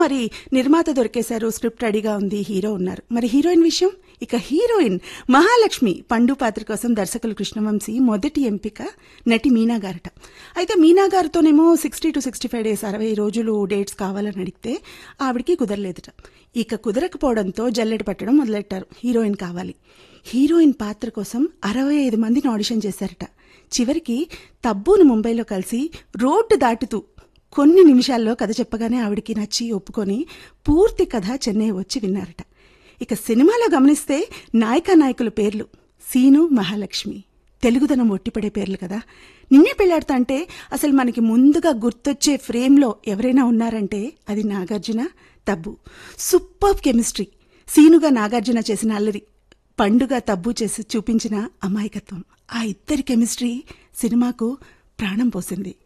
మరి నిర్మాత దొరికేశారు స్క్రిప్ట్ రెడీగా ఉంది హీరో ఉన్నారు మరి హీరోయిన్ విషయం ఇక హీరోయిన్ మహాలక్ష్మి పండు పాత్ర కోసం దర్శకులు కృష్ణవంశీ మొదటి ఎంపిక నటి మీనా గారట అయితే మీనా గారితోనేమో sixty two sixty five days అరవై రోజులు డేట్స్ కావాలని అడిగితే ఆవిడికి కుదరలేదట ఇక కుదరకపోవడంతో జల్లెడ పట్టడం మొదలెట్టారు హీరోయిన్ కావాలి హీరోయిన్ పాత్ర కోసం అరవై ఐదు మందిని ఆడిషన్ చేశారట చివరికి తబ్బును ముంబైలో కలిసి రోడ్డు దాటుతూ కొన్ని నిమిషాల్లో కథ చెప్పగానే ఆవిడికి నచ్చి ఒప్పుకొని పూర్తి కథ చెన్నై వచ్చి విన్నారట ఇక సినిమాలో గమనిస్తే నాయకా నాయకుల పేర్లు సీను మహాలక్ష్మి తెలుగుదనం ఒట్టిపడే పేర్లు కదా నిన్నే పెళ్ళాడుతా అంటే అసలు మనకి ముందుగా గుర్తొచ్చే ఫ్రేమ్లో ఎవరైనా ఉన్నారంటే అది నాగార్జున తబ్బు సూపర్ కెమిస్ట్రీ సీనుగా నాగార్జున చేసిన అల్లరి పండుగ తబ్బు చేసి చూపించిన అమాయకత్వం ఆ ఇద్దరి కెమిస్ట్రీ సినిమాకు ప్రాణం పోసింది